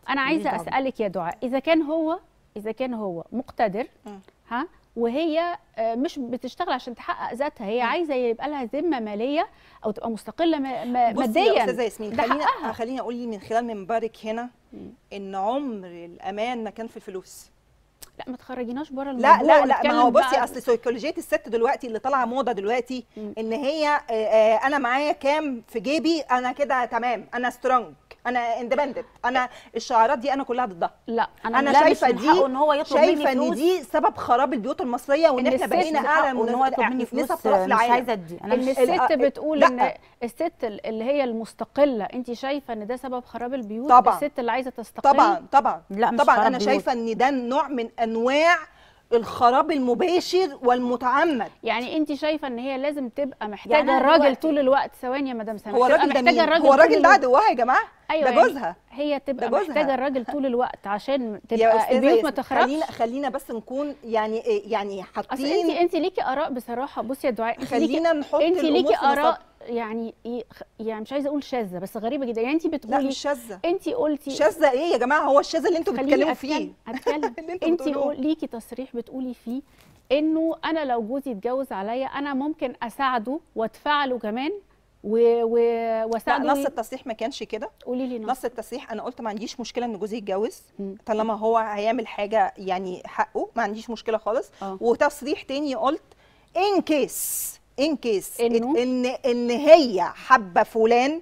انا عايزه ماليش دعوة. اسالك يا دعاء اذا كان هو اذا كان هو مقتدر مم. ها وهي آه، مش بتشتغل عشان تحقق ذاتها هي عايزه يبقى لها ذمه ماليه او تبقى مستقله م- م- بصي يا ماديا استاذه ياسمين ده خلينا حقها. خليني اقول لي من خلال منبرك هنا ان عمر الامان ما كان في الفلوس لا ما تخرجيناش بره لا الموضوع لا لا ما هو ونتكلم بصي بقى- اصل سيكولوجيه الست دلوقتي اللي طالعه موضه دلوقتي مم. ان هي آه، آه، انا معايا كام في جيبي انا كده تمام انا سترونج انا اندبندنت انا الشعارات دي انا كلها ضدها لا انا انا لا، مش شايفه من حقه دي إن هو يطلب مني شايفه ان فلوس. دي سبب خراب البيوت المصريه وان إن احنا الست بقينا من اعلى حقه ان هو يطلب مني نسب فلوس طلاق في مش العالم عايزه ادي انا ان مش ال- الست آه، بتقول لا. ان الست اللي هي المستقله انت شايفه ان ده سبب خراب البيوت طبعاً. الست اللي عايزه تستقل طبعا طبعا لا، مش طبعا خراب انا بيوت. شايفه ان ده نوع من انواع الخراب المباشر والمتعمد يعني انت شايفه ان هي لازم تبقى محتاجه يعني أنا الراجل دلوقتي- طول الوقت ثواني يا مدام سامح هو تبقى الراجل ده محتاجه مين الراجل هو طول الراجل ده الوقت. عدوها يا جماعه ايوه ده يعني جوزها هي تبقى ده جوزها. محتاجه الراجل طول الوقت عشان يا تبقى استاذه البيوت ما ياسمين، تخربش خلينا خلينا بس نكون يعني إيه، يعني اصل انت حاطين انت ليكي اراء بصراحه بصي يا دعاء انت ليكي خلينا نحط انت الأمور ليكي في نصابها. اراء يعني إيه، خ- يعني مش عايزه اقول شاذه بس غريبه جدا يعني انت لا بتقولي مش شاذه انت قلتي شاذه ايه يا جماعه هو الشاذ اللي انتوا خليني بتتكلموا أتكلم- فيه اتكلم اللي انتوا انت بتقولوه. ليكي تصريح بتقولي فيه انه انا لو جوزي اتجوز عليا انا ممكن اساعده وادفع له كمان و... و... لا واساعده نص التصريح ما كانش كده قولي لي نص نص التصريح انا قلت ما عنديش مشكله ان جوزي يتجوز مم. طالما هو هيعمل حاجه يعني حقه ما عنديش مشكله خالص اه. وتصريح تاني قلت ان كيس ان كيس إنه؟ ان ان هي حابه فلان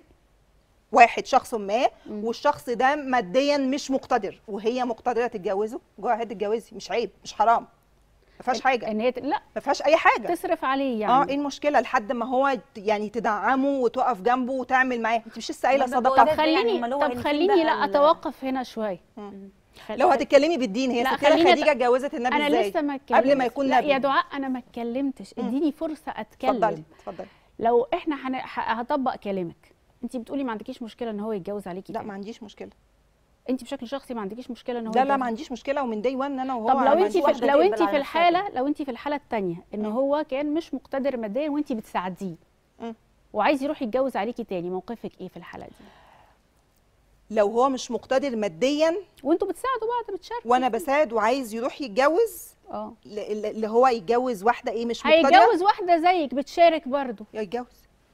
واحد شخص ما مم. والشخص ده ماديا مش مقتدر وهي مقتدره تتجوزه جو اهيد اتجوزي مش عيب مش حرام ما فيهاش حاجه ان هي ت- لا ما فيهاش اي حاجه تصرف عليه يعني اه ايه المشكله لحد ما هو يعني تدعمه وتقف جنبه وتعمل معاه انت مش لسه قايله ما ده صدقه بقول طب لك يعني خليني أمال هو طب هينفين خليني بقى لا ال- اتوقف هنا شويه مم. خل- لو هتتكلمي بالدين هي لا، ستنا خليني خديجه أت- اتجوزت النبي انا ازاي لسه ما اتكلمتش قبل ما يكون لا نبي يا دعاء انا ما اتكلمتش مم. اديني فرصه اتكلم اتفضلي اتفضلي لو احنا هن... ه- هطبق كلامك انت بتقولي ما عندكيش مشكله ان هو يتجوز عليكي لا تاني. ما عنديش مشكله انت بشكل شخصي ما عندكيش مشكله ان هو لا لا يتجوز ما عنديش مشكله ومن داي 1 انا وهو طب لو ما انت عنديش في واحدة لو تقبل انت على في نفسها الحاله لو انت في الحاله الثانيه ان مم. هو كان مش مقتدر ماديا وانت بتساعديه مم. وعايز يروح يتجوز عليكي تاني موقفك ايه في الحاله دي لو هو مش مقتدر ماديا وانتوا بتساعدوا بعض بتشاركوا وانا بساعد وعايز يروح يتجوز اه ل- ل- اللي هو يتجوز واحده ايه مش مقتدره هيتجوز واحده زيك بتشارك برضه يتجوز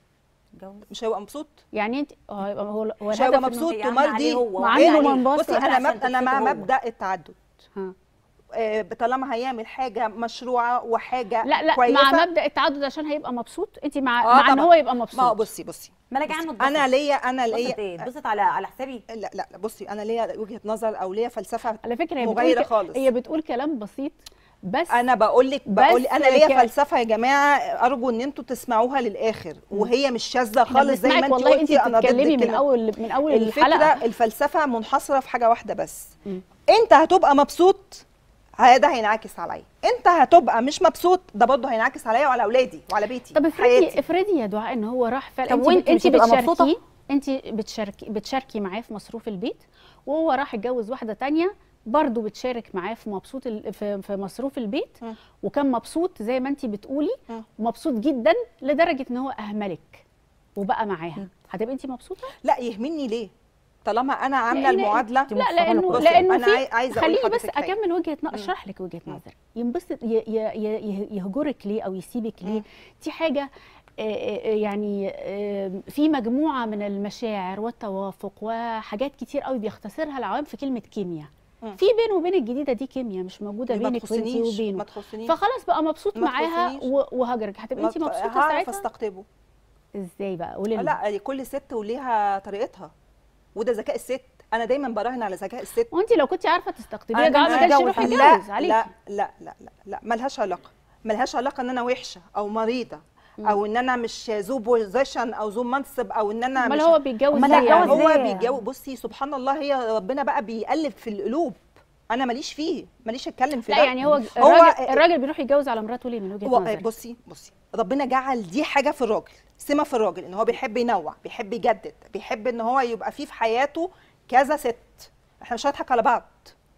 جوز. مش هيبقى مبسوط يعني انت اه هيبقى هو هو مش هيبقى الهدف إنه- مبسوط هي عاملة ومرضي عليه هو مع وعاملة إنه عليه. منبسط. بصي انا عشان مب... انا مع تبسطه هو. مبدا التعدد ها. آه، طالما هيعمل حاجه مشروعه وحاجه لا لا كويسه مع مبدا التعدد عشان هيبقى مبسوط انت مع آه مع ان طبعاً. هو يبقى مبسوط ما هو بصي بصي مالك عنه انا ليا انا ليا اتبسط ايه اتبسط على على حسابي لا لا لا بصي انا ليا وجهه نظر او ليا فلسفه على فكره هي مغايرة بتقول ك- خالص. هي بتقول كلام بسيط بس انا بقول لك بقول بس انا ليا ك- فلسفه يا جماعه ارجو ان انتوا تسمعوها للاخر وهي مش شاذه احنا خالص زي ما بنسمعك انت والله انت قلتي انا ضد بتتكلمي من الكلمة. اول من اول الفكره الحلقه الفلسفه منحصره في حاجه واحده بس مم. انت هتبقى مبسوط ده هينعكس عليا انت هتبقى مش مبسوط ده برضه هينعكس عليا وعلى اولادي وعلى بيتي طب افرضي حياتي افرضي يا دعاء ان هو راح فعلا طب انت وانت انت مش هتبقى مبسوطة؟ بتشاركي انت بتشاركي بتشاركي معاه في مصروف البيت وهو راح يتجوز واحده تانية برضه بتشارك معاه في مبسوط ال- في, في مصروف البيت مم. وكان مبسوط زي ما انت بتقولي مم. مبسوط جدا لدرجه ان هو اهملك وبقى معاها هتبقى انت مبسوطه لا يهمني ليه طالما انا عامله لأن- المعادله دي لا مصطفى لانه نقول. لانه أنا في عاي- عايزة أقول خليني بس لحضرتك حاجة. اكمل وجهه ن- مم. اشرح لك وجهه مم. نظري ينبسط ي- ي- ي- ي- يهجرك ليه او يسيبك ليه مم. دي حاجه آه، آه، يعني آه، في مجموعه من المشاعر والتوافق وحاجات كتير قوي بيختصرها العوام في كلمه كيمياء مم. في بينه وبين الجديده دي كيمياء مش موجوده ما بينك وانت تخصنيش وبينه ما تخصنيش فخلاص بقى مبسوط ما معاها تخصنيش. و- وهجرك هتبقى ما انت ت- مبسوطه هعرف ساعتها استقطبه ازاي بقى قولي لنا لا كل ست وليها طريقتها وده ذكاء الست انا دايما براهن على ذكاء الست وانت لو كنت عارفه تستقطبيه أنا يا جماعه ما كنت كانش يروح هتجوز. يتجوز لا عليكي لا لا لا لا لا ملهاش علاقه ملهاش علاقه ان انا وحشه او مريضه او ان انا مش ذو بوزيشن او ذو منصب او ان انا امال مش هو بيتجوز أمال ليه هيتجوز يعني؟ هو إزاي؟ بيتجوز بصي سبحان الله هي ربنا بقى بيقلب في القلوب انا ماليش فيه ماليش اتكلم في لا ده يعني هو هو الراجل, الراجل بيروح يتجوز على مراته ليه من وجهه هو نظرك بصي بصي ربنا جعل دي حاجه في الراجل سمه في الراجل ان هو بيحب ينوع بيحب يجدد بيحب ان هو يبقى فيه في حياته كذا ست احنا مش هنضحك على بعض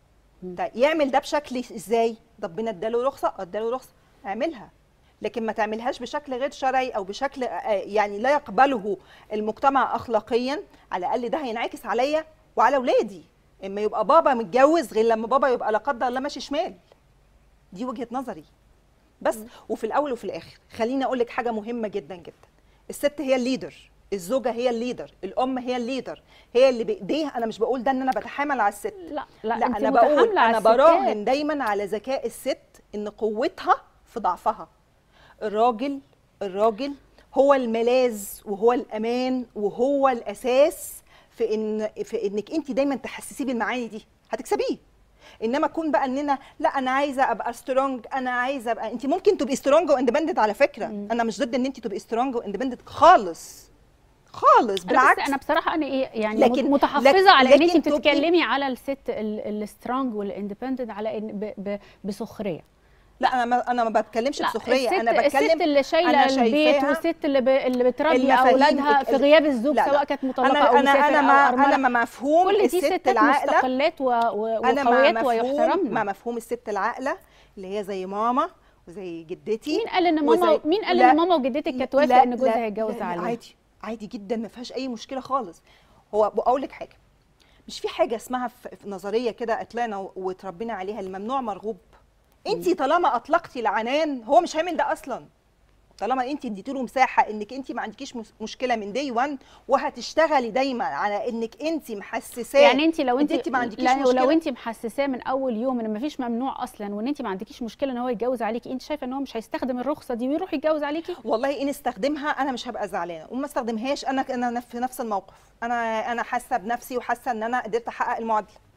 طيب يعمل ده بشكل ازاي ربنا اداله رخصه اداله رخصه اعملها لكن ما تعملهاش بشكل غير شرعي او بشكل آه، يعني لا يقبله المجتمع اخلاقيا على الاقل ده هينعكس عليا وعلى اولادي اما يبقى بابا متجوز غير لما بابا يبقى لا قدر الله ماشي شمال دي وجهه نظري بس وفي الاول وفي الاخر خليني اقول لك حاجه مهمه جدا جدا الست هي الليدر الزوجه هي الليدر الام هي الليدر هي اللي بايديها انا مش بقول ده ان انا بتحامل على الست لا لا, لا انت انا بقول متحاملة على انا الستات. براهن دايما على ذكاء الست ان قوتها في ضعفها الراجل الراجل هو الملاذ وهو الامان وهو الاساس في ان في انك انت دايما تحسسيه بالمعاني دي هتكسبيه انما اكون بقى اننا لا انا عايزه ابقى سترونج انا عايزه ابقى انت ممكن تبقي سترونج واندبندنت على فكره مم. انا مش ضد ان انت تبقي سترونج واندبندنت خالص خالص أنا بالعكس بس انا بصراحه انا ايه يعني لكن- لكن متحفظه لكن- على ان لكن انت تبقي- بتتكلمي على الست السترونج والاندبندنت على ان ب- ب- بسخريه لا انا ما انا ما بتكلمش لا بسخريه الست انا بتكلم الست اللي شايله أنا البيت شايفاها والست اللي ب... اللي بتربي المفاهيم اولادها ال- في غياب الزوج لا، لا. سواء كانت مطلقه انا او انا مسافر انا او ما ارمله انا ما مفهوم كل دي الست ستات العاقله مستقلات و... و... انا وقويات مع مفهوم ويحترمن مع مفهوم الست العاقله اللي هي زي ماما وزي جدتي مين قال ان ماما وزي- مين قال لا، ان ماما وجدتك كانت لا، توافق ان لا، جوزها لا، يتجوز لا، عليها عادي عادي جدا ما فيهاش اي مشكله خالص هو اقول لك حاجه مش في حاجه اسمها في في نظريه كده طلعنا و- واتربينا عليها الممنوع مرغوب انت طالما اطلقتي العنان هو مش هيعمل ده اصلا طالما انت اديتي له مساحه انك انت ما عندكيش مس- مشكله من دي 1 وهتشتغلي دايما على انك انت محسساه يعني انت لو انت انت ما عندكيش لا- مشكله لو انت محسساه من اول يوم ان مفيش ممنوع اصلا وان انت ما عندكيش مشكله ان هو يتجوز عليكي انت شايفه ان هو مش هيستخدم الرخصه دي ويروح يتجوز عليكي والله ان استخدمها انا مش هبقى زعلانه وما استخدمهاش انا انا في نفس الموقف انا انا حاسه بنفسي وحاسه ان انا قدرت احقق المعادله